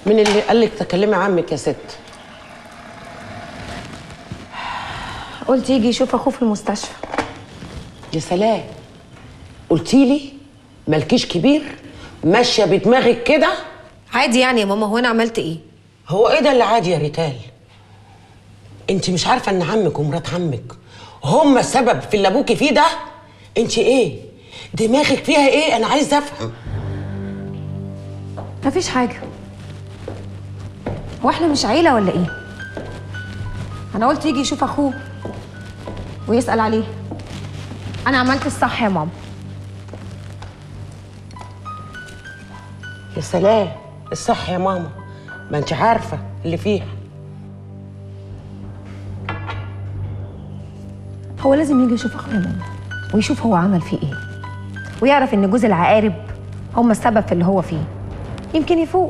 من اللي قال لك تكلمي عمك يا ست قلت يجي يشوف اخوه في المستشفى يا سلام قلتي لي مالكيش كبير ماشيه بدماغك كده عادي يعني يا ماما هو انا عملت ايه هو ايه ده اللي عادي يا ريتال انت مش عارفه ان عمك ومرات عمك هما السبب في اللي ابوكي فيه ده انت ايه دماغك فيها ايه انا عايز افهم مفيش حاجه هو احنا مش عيله ولا ايه انا قلت يجي يشوف اخوه ويسال عليه انا عملت الصح يا ماما يا سلام الصح يا ماما ما انت عارفه اللي فيها هو لازم يجي يشوف اخوه يا ماما ويشوف هو عمل فيه ايه ويعرف ان جوز العقارب هم السبب في اللي هو فيه يمكن يفوق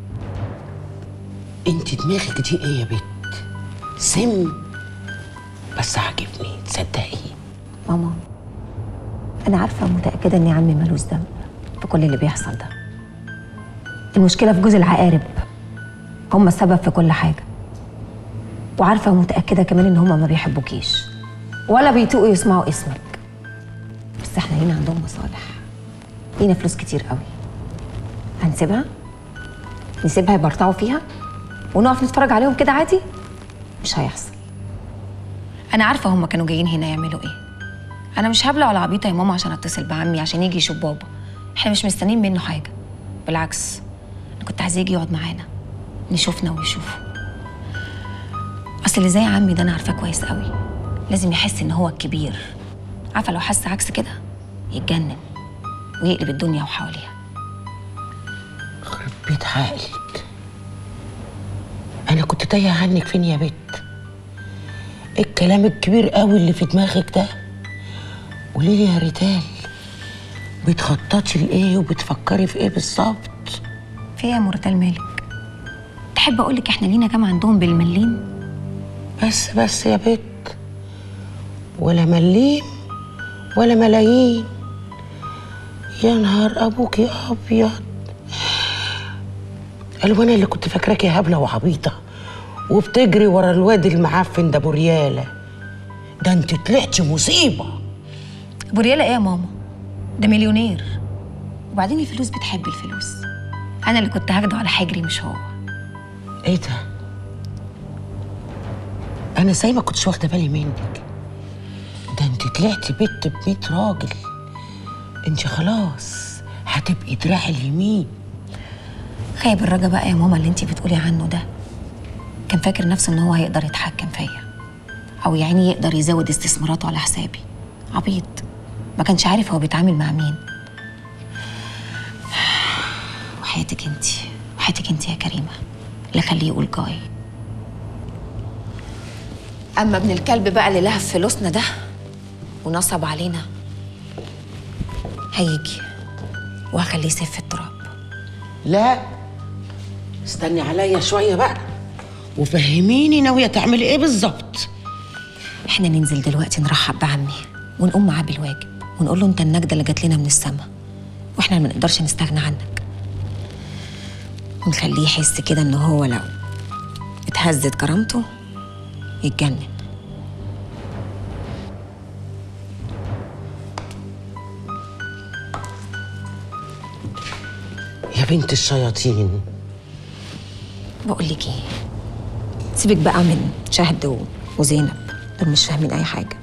انت دماغك دي ايه يا بت سم بس عاجبني تصدقي ماما انا عارفه ومتاكده ان عمي ملوش ذنب في كل اللي بيحصل ده المشكله في جوز العقارب هم السبب في كل حاجه وعارفه ومتاكده كمان ان هم ما بيحبوكيش ولا بيطيقوا يسمعوا اسمك بس احنا لينا عندهم مصالح لينا فلوس كتير قوي هنسيبها نسيبها يبرطعوا فيها ونقف نتفرج عليهم كده عادي مش هيحصل انا عارفه هم كانوا جايين هنا يعملوا ايه انا مش هبلع ولا عبيطه يا ماما عشان اتصل بعمي عشان يجي يشوف بابا احنا مش مستنيين منه حاجه بالعكس انا كنت عايزاه يجي يقعد معانا نشوفنا ويشوفه اصل اللي زي عمي ده انا عارفاه كويس قوي لازم يحس ان هو الكبير عارفه لو حس عكس كده يتجنن ويقلب الدنيا وحواليها خرب بيت عقلك انا كنت تايهه عنك فين يا بت ايه الكلام الكبير قوي اللي في دماغك ده قولي لي يا ريتال بتخططي لايه وبتفكري في ايه بالظبط في ايه يا مرتال مالك تحب اقول لك احنا لينا كام عندهم بالمليم بس بس يا بت ولا مليم ولا ملايين يا نهار ابوك يا ابيض الوانا اللي كنت فاكراكي هبله وعبيطه وبتجري ورا الواد المعفن ده برياله ده انت طلعتي مصيبه ابو رياله ايه يا ماما ده مليونير وبعدين الفلوس بتحب الفلوس انا اللي كنت هاخده على حجري مش هو ايه ده انا زي ما كنتش واخده بالي منك ده انت طلعتي بنت بميت راجل انت خلاص هتبقي دراع اليمين خايب الرجا بقى يا ماما اللي انتي بتقولي عنه ده كان فاكر نفسه ان هو هيقدر يتحكم فيا او يعني يقدر يزود استثماراته على حسابي عبيط ما كانش عارف هو بيتعامل مع مين وحياتك انتي وحياتك انتي يا كريمه اللي خليه يقول جاي اما ابن الكلب بقى اللي لهف فلوسنا ده ونصب علينا هيجي وهخليه يسف في التراب لا استني عليا شويه بقى وفهميني ناويه تعملي ايه بالظبط احنا ننزل دلوقتي نرحب بعمي ونقوم معاه بالواجب ونقول له انت النجدة اللي جات لنا من السما واحنا ما نقدرش نستغنى عنك ونخليه يحس كده ان هو لو اتهزت كرامته يتجنن يا بنت الشياطين بقول لك ايه سيبك بقى من شهد و- وزينب دول مش فاهمين اي حاجه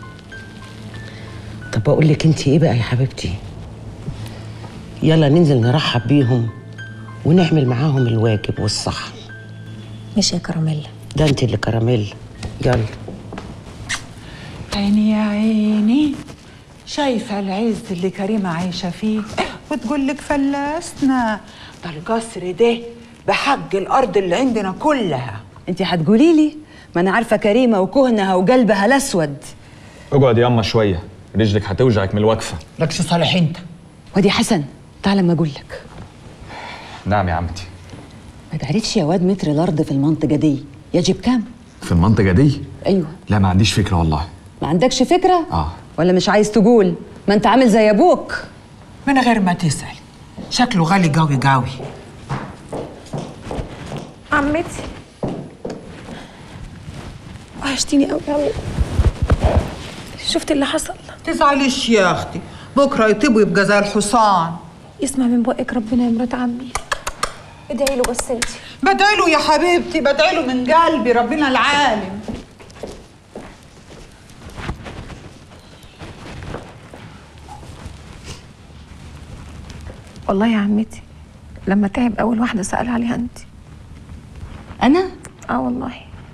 طب بقول لك انت ايه بقى يا حبيبتي يلا ننزل نرحب بيهم ونعمل معاهم الواجب والصح ماشي يا كراميلا ده انت اللي كراميل يلا عيني يا عيني شايفة العز اللي كريمة عايشة فيه وتقول لك فلسنا ده القصر ده بحج الأرض اللي عندنا كلها انت هتقولي لي ما انا عارفه كريمه وكهنها وقلبها الاسود اقعد يا اما شويه رجلك هتوجعك من الوقفه لكش صالح انت وادي حسن تعال اما اقول لك نعم يا عمتي ما تعرفش يا واد متر الارض في المنطقه دي يجب كام في المنطقه دي ايوه لا ما عنديش فكره والله ما عندكش فكره اه ولا مش عايز تقول ما انت عامل زي ابوك من غير ما تسأل شكله غالي قوي قوي عمتي وحشتيني قوي يا عمي شفت اللي حصل تزعليش يا اختي بكره يطيبوا يبقى زي الحصان يسمع من بقك ربنا يا مرات عمي ادعي له بس انتي بدعي له يا حبيبتي بدعي له من قلبي ربنا العالم والله يا عمتي لما تعب اول واحده سال عليها انت انا اه والله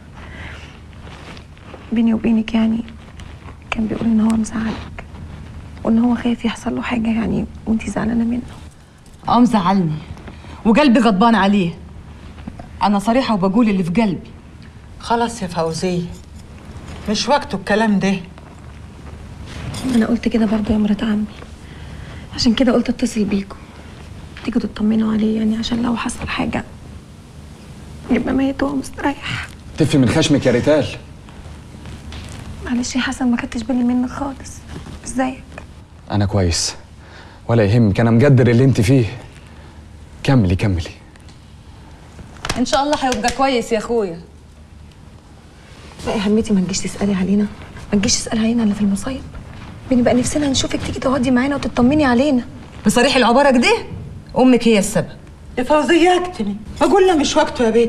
بيني وبينك يعني كان بيقول ان هو مزعلك وان هو خايف يحصل له حاجه يعني وانتي زعلانه منه اه مزعلني وقلبي غضبان عليه انا صريحه وبقول اللي في قلبي خلاص يا فوزيه مش وقته الكلام ده انا قلت كده برضه يا مرات عمي عشان كده قلت اتصل بيكم تيجوا تطمنوا عليه يعني عشان لو حصل حاجه يبقى ميت وهو مستريح تفي من خشمك يا ريتال معلش يا حسن ما خدتش بالي منك خالص ازيك انا كويس ولا يهمك انا مقدر اللي انت فيه كملي كملي ان شاء الله هيبقى كويس يا اخويا لا يا حميتي ما تجيش تسالي علينا ما تجيش تسالي علينا الا في المصايب بنبقى نفسنا نشوفك تيجي تقعدي معانا وتطمني علينا بصريح العباره كده امك هي السبب يا فوزيه اكتمي بقول لها مش وقته يا بنت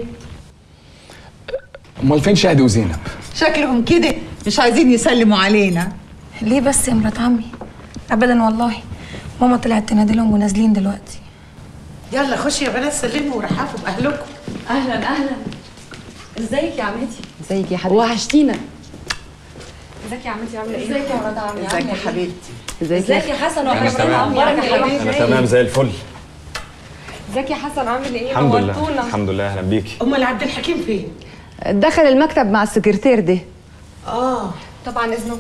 امال فين شهد وزينب شكلهم كده مش عايزين يسلموا علينا ليه بس يا مرات عمي ابدا والله ماما طلعت تنادي لهم ونازلين دلوقتي يلا خشي يا بنات سلموا ورحبوا باهلكم اهلا اهلا ازيك يا عمتي ازيك يا حبيبتي وحشتينا ازيك يا عمتي عامله ايه ازيك يا مرات عمي ازيك يا حبيبتي ازيك يا حسن وحشتينا اخبارك يا حبيبي انا تمام زي الفل ازيك يا حسن عامل ايه الحمد لله نورتونا. الحمد لله اهلا بيكي امال عبد الحكيم فين دخل المكتب مع السكرتير ده اه طبعا اذنكم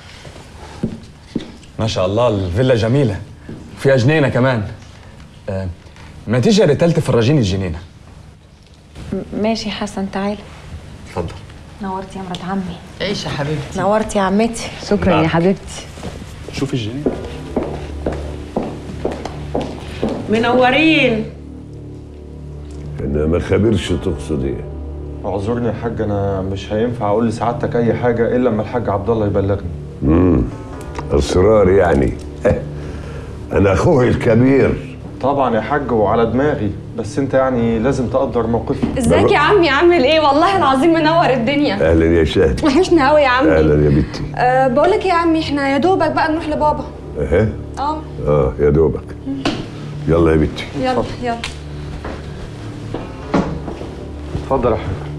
ما شاء الله الفيلا جميله وفيها جنينه كمان آه ما تيجي يا ريتال تفرجيني الجنينه ماشي حسن تعالى اتفضل نورتي يا مرات عمي عيش يا حبيبتي نورتي يا عمتي شكرا يا نعم. حبيبتي شوفي الجنينه منورين انا ما خبرش تقصد ايه اعذرني يا حاج انا مش هينفع اقول لسعادتك اي حاجه الا لما الحاج عبد الله يبلغني اسرار يعني انا اخوه الكبير طبعا يا حاج وعلى دماغي بس انت يعني لازم تقدر موقفي ازيك يا عمي عامل ايه والله العظيم منور الدنيا اهلا يا شهد وحشنا قوي يا عمي اهلا يا بنتي أه بقول لك يا عمي احنا يا دوبك بقى نروح لبابا اها اه اه يا دوبك يلا يا بنتي يلا يلا اتفضل يا حاج